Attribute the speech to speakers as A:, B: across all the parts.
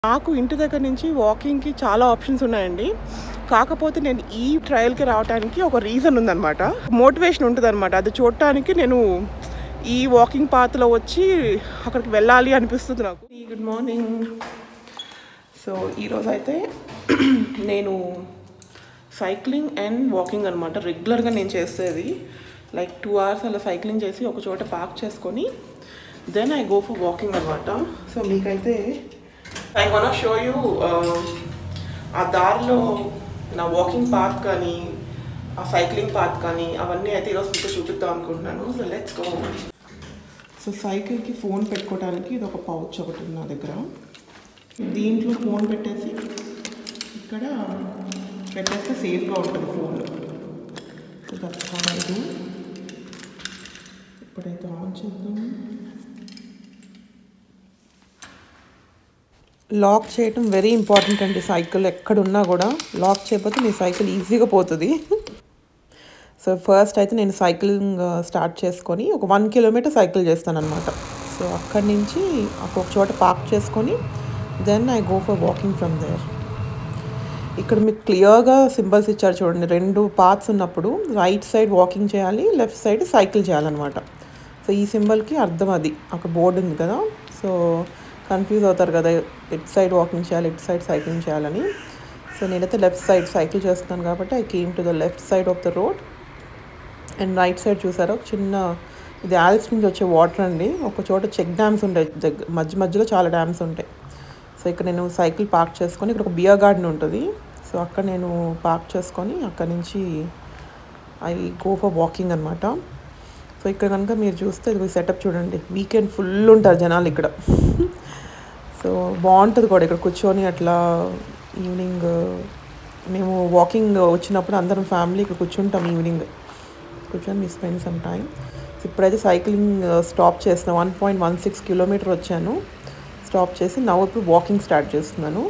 A: నాకు ఇంటి దగ్గర నుంచి వాకింగ్కి చాలా ఆప్షన్స్ ఉన్నాయండి కాకపోతే నేను ఈ ట్రయల్కి రావడానికి ఒక రీజన్ ఉందన్నమాట మోటివేషన్ ఉంటుంది అనమాట అది చూడటానికి నేను ఈ వాకింగ్ పాత్లో వచ్చి అక్కడికి వెళ్ళాలి అనిపిస్తుంది నాకు గుడ్ మార్నింగ్ సో ఈరోజు అయితే నేను సైక్లింగ్ అండ్ వాకింగ్ అనమాట రెగ్యులర్గా నేను చేసేది లైక్ టూ అవర్స్ అలా సైక్లింగ్ చేసి ఒక చోట పార్క్ చేసుకొని then I go for walking అనమాట సో మీకైతే ఐ వన్ షో యూ ఆ దారిలో నా వాకింగ్ పాత్ కానీ ఆ సైక్లింగ్ పాత్ కానీ అవన్నీ అయితే ఈరోజు మీకు చూపిద్దాం అనుకుంటున్నాను సో లెట్స్ గో సో సైకిల్కి ఫోన్ పెట్టుకోవడానికి ఇది ఒక పౌచ్ ఒకటి ఉంది నా దగ్గర దీంట్లో ఫోన్ పెట్టేసి ఇక్కడ పెట్టేస్తే సేఫ్గా ఉంటుంది phone so that's how I do ఇప్పుడైతే ఆన్ చేద్దాం లాక్ చేయటం వెరీ ఇంపార్టెంట్ అండి సైకిల్ ఎక్కడున్నా కూడా లాక్ చేయకపోతే మీ సైకిల్ ఈజీగా పోతుంది సో ఫస్ట్ అయితే నేను సైక్లింగ్ స్టార్ట్ చేసుకొని ఒక వన్ కిలోమీటర్ సైకిల్ చేస్తాను అనమాట సో అక్కడి నుంచి ఒక చోట పార్క్ చేసుకొని then I go for walking from there ఇక్కడ మీకు క్లియర్గా సింబల్స్ ఇచ్చారు చూడండి రెండు పార్ట్స్ ఉన్నప్పుడు రైట్ సైడ్ వాకింగ్ చేయాలి లెఫ్ట్ సైడ్ సైకిల్ చేయాలన్నమాట సో ఈ సింబల్కి అర్థం అది అక్కడ బోర్డు ఉంది కదా సో కన్ఫ్యూజ్ అవుతారు కదా ఇట్ సైడ్ వాకింగ్ చేయాలి ఇట్ సైడ్ సైక్లింగ్ చేయాలని సో నేనైతే లెఫ్ట్ సైడ్ సైకిల్ చేస్తున్నాను కాబట్టి I came to the left side of the road and right side చూసారా ఒక చిన్న ఇది ఆల్స్ నుంచి వచ్చే వాటర్ అండి ఒక చోట చెక్ డ్యామ్స్ ఉంటాయి దగ్గర మధ్య మధ్యలో చాలా డ్యామ్స్ ఉంటాయి సో ఇక్కడ నేను సైకిల్ పార్క్ చేసుకొని ఇక్కడ ఒక బియర్ గార్డెన్ ఉంటుంది సో అక్కడ నేను పార్క్ చేసుకొని అక్కడ నుంచి ఐ గో ఫర్ వాకింగ్ అనమాట సో ఇక్కడ కనుక మీరు చూస్తే ఇది సెటప్ చూడండి వీకెండ్ ఫుల్ ఉంటారు జనాలు ఇక్కడ సో బాగుంటుంది కూడా ఇక్కడ కూర్చొని అట్లా ఈవినింగ్ మేము వాకింగ్ వచ్చినప్పుడు అందరం ఫ్యామిలీ ఇక్కడ కూర్చుంటాం ఈవినింగ్ కూర్చొని మీ స్పెండ్ సమ్ టైం ఇప్పుడైతే సైక్లింగ్ స్టాప్ చేసిన one point one six kilometre వచ్చాను స్టాప్ చేసి నవ్వు ఇప్పుడు వాకింగ్ స్టార్ట్ చేస్తున్నాను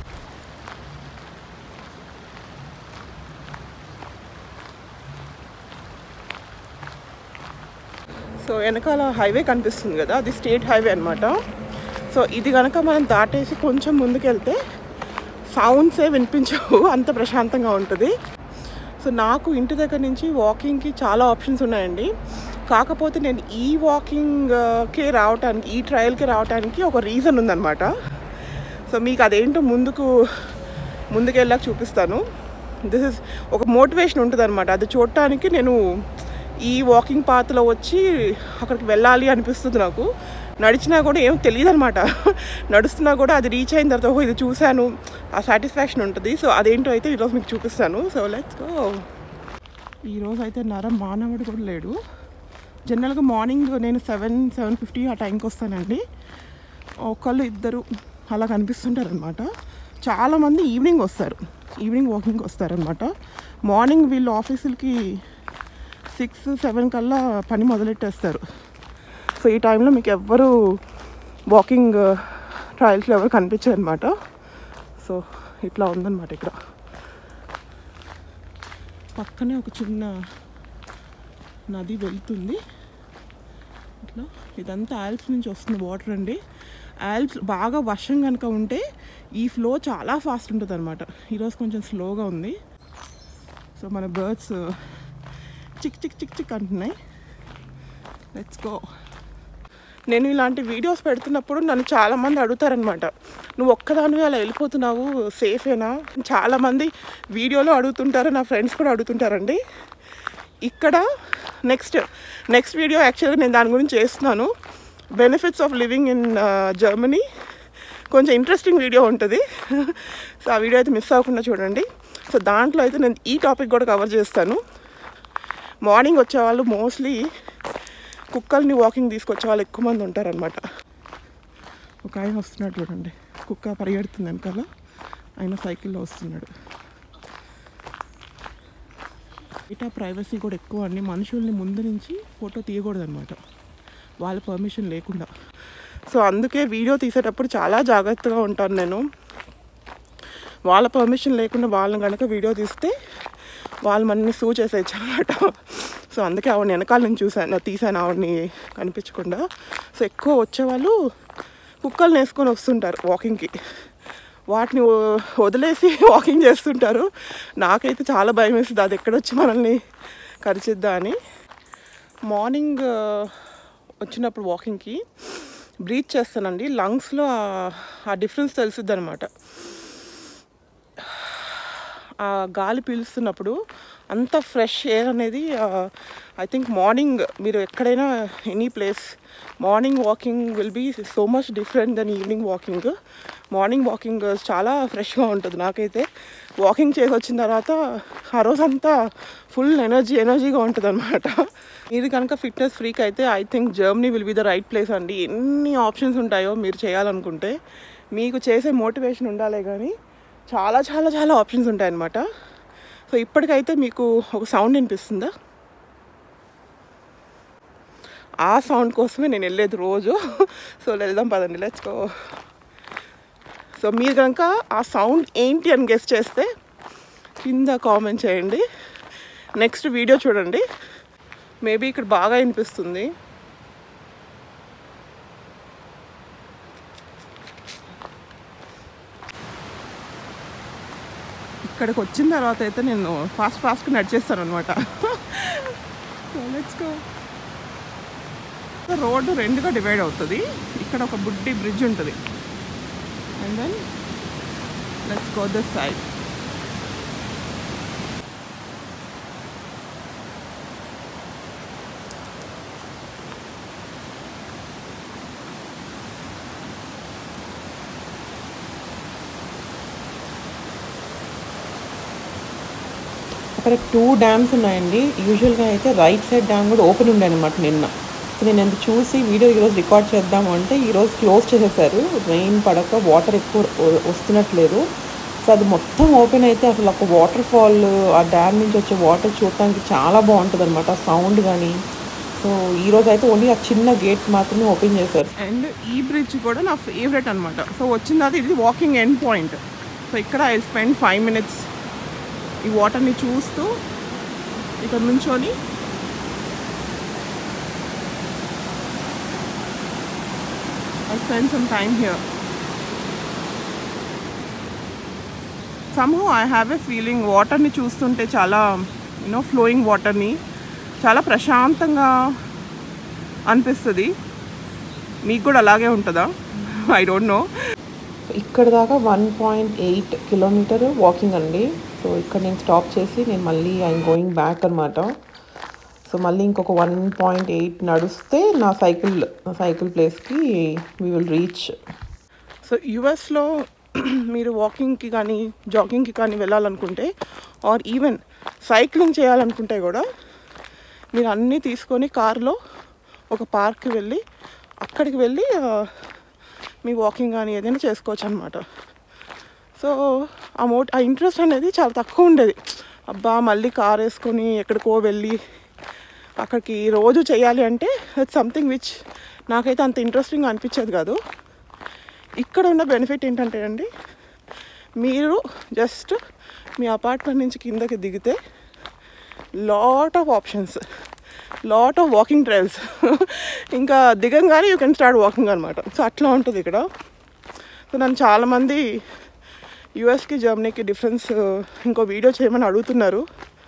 A: సో వెనకాల హైవే కనిపిస్తుంది కదా అది స్టేట్ హైవే అనమాట సో ఇది కనుక మనం దాటేసి కొంచెం ముందుకెళ్తే సౌండ్సే వినిపించవు అంత ప్రశాంతంగా ఉంటుంది సో నాకు ఇంటి దగ్గర నుంచి వాకింగ్కి చాలా ఆప్షన్స్ ఉన్నాయండి కాకపోతే నేను ఈ వాకింగ్కి రావడానికి ఈ ట్రయల్కి రావడానికి ఒక రీజన్ ఉందన్నమాట సో మీకు అదేంటో ముందుకు ముందుకెళ్ళాక చూపిస్తాను దిస్ ఇస్ ఒక మోటివేషన్ ఉంటుంది అనమాట అది చూడటానికి నేను ఈ వాకింగ్ పాత్లో వచ్చి అక్కడికి వెళ్ళాలి అనిపిస్తుంది నాకు నడిచినా కూడా ఏం తెలియదు అనమాట నడుస్తున్నా కూడా అది రీచ్ అయిన తర్వాత ఓహో ఇది చూశాను ఆ సాటిస్ఫాక్షన్ ఉంటుంది సో అదేంటో అయితే ఈరోజు మీకు చూపిస్తాను సో లెట్స్ గో ఈరోజు అయితే నరం మానవుడు కూడా లేడు జనరల్గా మార్నింగ్ నేను సెవెన్ సెవెన్ ఫిఫ్టీ ఆ టైంకి వస్తానండి ఒకళ్ళు ఇద్దరు అలా కనిపిస్తుంటారు అనమాట చాలామంది ఈవినింగ్ వస్తారు ఈవినింగ్ వాకింగ్కి వస్తారనమాట మార్నింగ్ వీళ్ళు ఆఫీసులకి సిక్స్ సెవెన్ కల్లా పని మొదలెట్టేస్తారు సో ఈ టైంలో మీకు ఎవ్వరు వాకింగ్ ట్రయల్స్లో ఎవరు కనిపించారు అనమాట సో ఇట్లా ఉందన్నమాట ఇక్కడ పక్కనే ఒక చిన్న నది వెళ్తుంది ఇట్లా ఇదంతా ఆల్ప్స్ నుంచి వస్తుంది వాటర్ అండి ఆల్ప్స్ బాగా వర్షం కనుక ఉంటే ఈ ఫ్లో చాలా ఫాస్ట్ ఉంటుంది అనమాట ఈరోజు కొంచెం స్లోగా ఉంది సో మన బర్డ్స్ చిక్ చిక్ చిక్ చిక్ అంటున్నాయి లెట్స్ గో నేను ఇలాంటి వీడియోస్ పెడుతున్నప్పుడు నన్ను చాలామంది అడుగుతారనమాట నువ్వు ఒక్కదానివి అలా వెళ్ళిపోతున్నావు సేఫేనా చాలామంది వీడియోలో అడుగుతుంటారు నా ఫ్రెండ్స్ కూడా అడుగుతుంటారండి ఇక్కడ నెక్స్ట్ నెక్స్ట్ వీడియో యాక్చువల్గా నేను దాని గురించి చేస్తున్నాను benefits of living in Germany కొంచెం ఇంట్రెస్టింగ్ వీడియో ఉంటుంది సో ఆ వీడియో అయితే మిస్ అవ్వకుండా చూడండి సో దాంట్లో అయితే నేను ఈ టాపిక్ కూడా కవర్ చేస్తాను మార్నింగ్ వచ్చేవాళ్ళు మోస్ట్లీ కుక్కల్ని వాకింగ్ తీసుకొచ్చే వాళ్ళు ఎక్కువ మంది ఉంటారనమాట ఒక ఆయన వస్తున్నాడు చూడండి కుక్క పరిగెడుతుంది వెనకాల ఆయన సైకిల్లో వస్తున్నాడు ఇటా ప్రైవసీ కూడా ఎక్కువ అండి మనుషుల్ని ముందు నుంచి ఫోటో తీయకూడదు అనమాట వాళ్ళ పర్మిషన్ లేకుండా సో అందుకే వీడియో తీసేటప్పుడు చాలా జాగ్రత్తగా ఉంటాను నేను వాళ్ళ పర్మిషన్ లేకుండా వాళ్ళని కనుక వీడియో తీస్తే వాళ్ళు మనని సూ చేసేయచ్చు అనమాట సో అందుకే ఆవిడని వెనకాల నుంచి చూసాను తీసాను ఆవిడని కనిపించకుండా సో ఎక్కువ వచ్చేవాళ్ళు కుక్కల్ని వేసుకొని వస్తుంటారు వాకింగ్కి
B: వాటిని వ- వదిలేసి వాకింగ్ చేస్తుంటారు నాకైతే చాలా భయం వేస్తుంది అది ఎక్కడొచ్చి మనల్ని కరిచిద్దా అని మార్నింగ్ ఆ, వచ్చినప్పుడు వాకింగ్కి బ్రీత్ చేస్తానండి లంగ్స్లో ఆ డిఫరెన్స్ తెలుసుద్ది అనమాట ఆ గాలి పీలుస్తున్నప్పుడు అంత ఫ్రెష్ ఎయిర్ అనేది ఐ థింక్ మార్నింగ్ మీరు ఎక్కడైనా any place morning walking will be so much different than evening walking morning walking చాలా ఫ్రెష్గా ఉంటుంది నాకైతే వాకింగ్ చేసి వచ్చిన తర్వాత ఆ రోజంతా ఫుల్ ఎనర్జీ ఎనర్జీగా ఉంటుంది అనమాట మీరు కనుక ఫిట్నెస్ ఫ్రీక్ అయితే I think Germany will be the right place అండి ఎన్ని ఆప్షన్స్ ఉంటాయో మీరు చేయాలనుకుంటే మీకు చేసే మోటివేషన్ ఉండాలే కానీ చాలా చాలా చాలా ఆప్షన్స్ ఉంటాయన్నమాట సో ఇప్పటికైతే మీకు ఒక సౌండ్ వినిపిస్తుందా ఆ సౌండ్ కోసమే నేను వెళ్ళేది రోజు సో వెళ్దాం పదండి లెట్స్ గో సో మీరు కనుక ఆ సౌండ్ ఏంటి అని గెస్ట్ చేస్తే కింద కామెంట్ చేయండి నెక్స్ట్ వీడియో చూడండి మేబీ ఇక్కడ బాగా వినిపిస్తుంది ఇక్కడికి వచ్చిన తర్వాత అయితే నేను ఫాస్ట్ ఫాస్ట్గా నడిచేస్తాను అనమాట లెట్స్ గో రోడ్డు రెండుగా డివైడ్ అవుతుంది ఇక్కడ ఒక బుడ్డి బ్రిడ్జ్ ఉంటుంది and then let's go this side
A: అక్కడ టూ డ్యామ్స్ ఉన్నాయండి యూజువల్గా అయితే రైట్ సైడ్ డ్యామ్ కూడా ఓపెన్ ఉండే అనమాట నిన్న సో నేను ఎంత చూసి వీడియో ఈరోజు రికార్డ్ చేద్దాము అంటే ఈరోజు క్లోజ్ చేసేసారు రెయిన్ పడక వాటర్ ఎక్కువ వ- వస్తున్నట్లేదు సో అది మొత్తం ఓపెన్ అయితే అసలు ఒక వాటర్ ఫాల్ ఆ డ్యామ్ నుంచి వచ్చే వాటర్ చూడటానికి చాలా బాగుంటుంది అనమాట సౌండ్ కానీ సో ఈరోజు అయితే ఓన్లీ ఆ చిన్న గేట్ మాత్రమే ఓపెన్ చేశారు
B: అండ్ ఈ బ్రిడ్జ్ కూడా నా ఫేవరెట్ అనమాట సో వచ్చిన తర్వాత ఇది వాకింగ్ ఎండ్ పాయింట్ సో ఇక్కడ ఐ స్పెండ్ ఫైవ్ మినిట్స్ ఈ వాటర్ని చూస్తూ ఇక్కడ నుంచొని I spend some time here somehow I have a feeling వాటర్ని చూస్తుంటే చాలా యూనో ఫ్లోయింగ్ వాటర్ని చాలా ప్రశాంతంగా అనిపిస్తుంది మీకు కూడా అలాగే ఉంటుందా ఐ డోంట్ నో
A: ఇక్కడ దాకా one point eight kilometre walking అండి సో ఇక్కడ నేను స్టాప్ చేసి నేను మళ్ళీ ఐఎమ్ గోయింగ్ బ్యాక్ అనమాట సో మళ్ళీ ఇంకొక వన్ పాయింట్ ఎయిట్ నడుస్తే నా సైకిల్ నా సైకిల్ ప్లేస్కి వీ విల్ రీచ్
B: సో యుఎస్లో మీరు వాకింగ్కి కానీ జాగింగ్కి కానీ వెళ్ళాలనుకుంటే ఆర్ ఈవెన్ సైక్లింగ్ చేయాలనుకుంటే కూడా మీరు అన్నీ తీసుకొని కార్లో ఒక పార్క్కి వెళ్ళి అక్కడికి వెళ్ళి ఆ, మీ వాకింగ్ కానీ ఏదైనా చేసుకోవచ్చు అనమాట సో ఆ మో ఆ ఇంట్రెస్ట్ అనేది చాలా తక్కువ ఉండేది అబ్బా మళ్ళీ కార్ వేసుకొని ఎక్కడికో వెళ్ళి అక్కడికి రోజు చేయాలి అంటే ఇట్స్ సంథింగ్ విచ్ నాకైతే అంత ఇంట్రెస్టింగ్ అనిపించేది కాదు ఇక్కడ ఉన్న బెనిఫిట్ ఏంటంటే అండి మీరు జస్ట్ మీ అపార్ట్మెంట్ నుంచి కిందకి దిగితే lot of options lot of walking trails ఇంకా దిగంగానే యూ కెన్ స్టార్ట్ వాకింగ్ అనమాట సో అట్లా ఉంటుంది ఇక్కడ సో నన్ను చాలామంది యుఎస్కి జర్మనీకి డిఫరెన్స్ ఇంకో వీడియో చేయమని అడుగుతున్నారు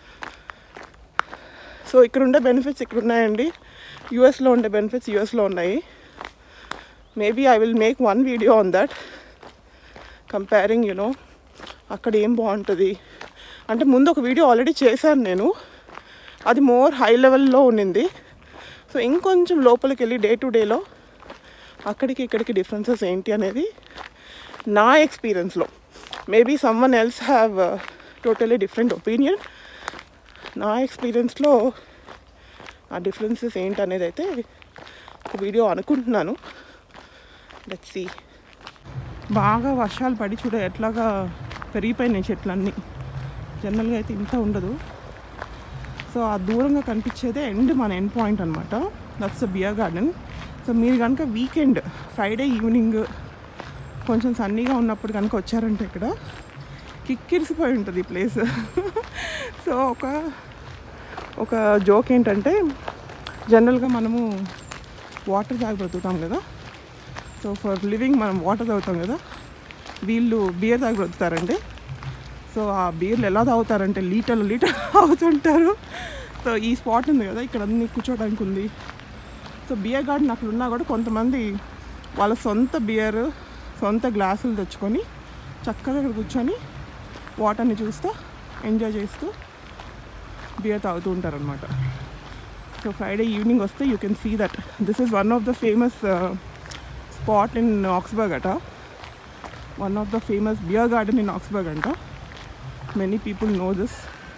B: సో ఇక్కడ ఉండే బెనిఫిట్స్ ఇక్కడ ఉన్నాయండి యూఎస్లో ఉండే బెనిఫిట్స్ యూఎస్లో ఉన్నాయి maybe I will make one video on that comparing you know అక్కడ ఏం బాగుంటుంది అంటే ముందు ఒక వీడియో ఆల్రెడీ చేశాను నేను అది మోర్ హై లెవెల్లో ఉండింది సో ఇంకొంచెం లోపలికి వెళ్ళి డే టు డేలో అక్కడికి ఇక్కడికి డిఫరెన్సెస్ ఏంటి అనేది నా ఎక్స్పీరియన్స్లో maybe someone else have totally different opinion నా ఎక్స్పీరియన్స్లో ఆ డిఫరెన్సెస్ ఏంటి అనేది అయితే ఒక వీడియో అనుకుంటున్నాను లెట్స్ సీ బాగా వర్షాలు పడి చూడ ఎట్లాగా పెరిగిపోయినాయి చెట్లన్నీ జనరల్గా అయితే ఇంత ఉండదు సో ఆ దూరంగా కనిపించేదే ఎండ్ మన ఎండ్ పాయింట్ అనమాట that's the beer garden so మీరు కనుక వీకెండ్ ఫ్రైడే ఈవినింగ్ కొంచెం సన్నీగా ఉన్నప్పుడు కనుక వచ్చారంటే ఇక్కడ కిక్కిరిసిపోయి ఉంటుంది ఈ ప్లేస్ సో ఒక ఒక జోక్ ఏంటంటే జనరల్గా మనము వాటర్ తాగి బ్రతుకుతాం కదా సో ఫర్ లివింగ్ మనం వాటర్ తాగుతాం కదా వీళ్ళు బియర్ తాగి బ్రతుకుతారండి సో ఆ బీర్లు ఎలా తాగుతారంటే లీటర్లు లీటర్ తాగుతుంటారు సో ఈ స్పాట్ ఉంది కదా ఇక్కడ అన్ని కూర్చోడానికి ఉంది సో బియర్ గార్డెన్ అక్కడ ఉన్నా కూడా కొంతమంది వాళ్ళ సొంత బియర్ సొంత గ్లాసులు తెచ్చుకొని చక్కగా ఇక్కడ కూర్చొని వాటర్ని చూస్తూ ఎంజాయ్ చేస్తూ బియర్ తాగుతూ ఉంటారనమాట సో ఫ్రైడే ఈవినింగ్ వస్తే you can see that this is one of the famous spot in Augsburg అట one of the famous beer garden in Augsburg అంట many people know this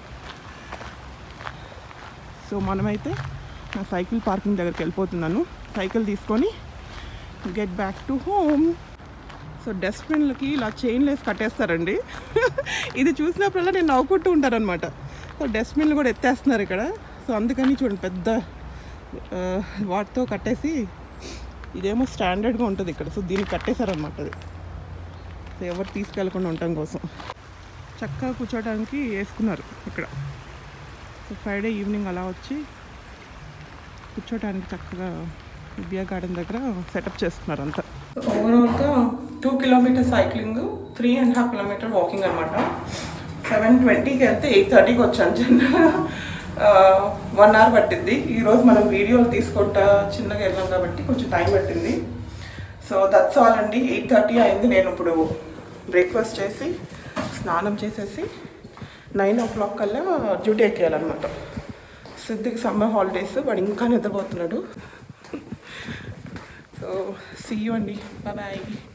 B: so మనమైతే నా cycle parking దగ్గరికి వెళ్ళిపోతున్నాను cycle తీసుకొని get back to home so డస్ట్బిన్లకి ఇలా chain వేసి కట్టేస్తారండి ఇది చూసినప్పుడల్లా నేను నవ్వుకుంటూ ఉంటారనమాట సో డస్ట్బిన్లు కూడా ఎత్తేస్తున్నారు ఇక్కడ సో అందుకని చూడండి పెద్ద ఆ, వాటితో కట్టేసి ఇదేమో స్టాండర్డ్గా ఉంటుంది ఇక్కడ సో దీనికి కట్టేశారనమాట అది సో ఎవరు తీసుకెళ్లకుండా ఉండటం కోసం చక్కగా కూర్చోడానికి వేసుకున్నారు ఇక్కడ సో ఫ్రైడే ఈవినింగ్ అలా వచ్చి కూర్చోడానికి చక్కగా బియా గార్డెన్ దగ్గర సెటప్ చేస్తున్నారు అంతా ఓవరాల్గా two kilometre cycling three and half kilometre walking అనమాట సెవెన్ ట్వంటీకి వెళ్తే ఎయిట్ థర్టీకి వచ్చాను జనరల్గా వన్ అవర్ పట్టింది ఈరోజు మనం వీడియోలు తీసుకుంటా చిన్నగా వెళ్ళాం కాబట్టి కొంచెం టైం పట్టింది సో దట్స్ ఆల్ అండి ఎయిట్ థర్టీ అయింది నేను ఇప్పుడు బ్రేక్ఫాస్ట్ చేసి స్నానం చేసేసి నైన్ ఓ క్లాక్ కల్లా డ్యూటీ ఎక్కేయాలన్నమాట సిద్ధికి సమ్మర్ హాలిడేస్ వాడు ఇంకా నిద్రపోతున్నాడు సో సీ యూ అండి బాయ్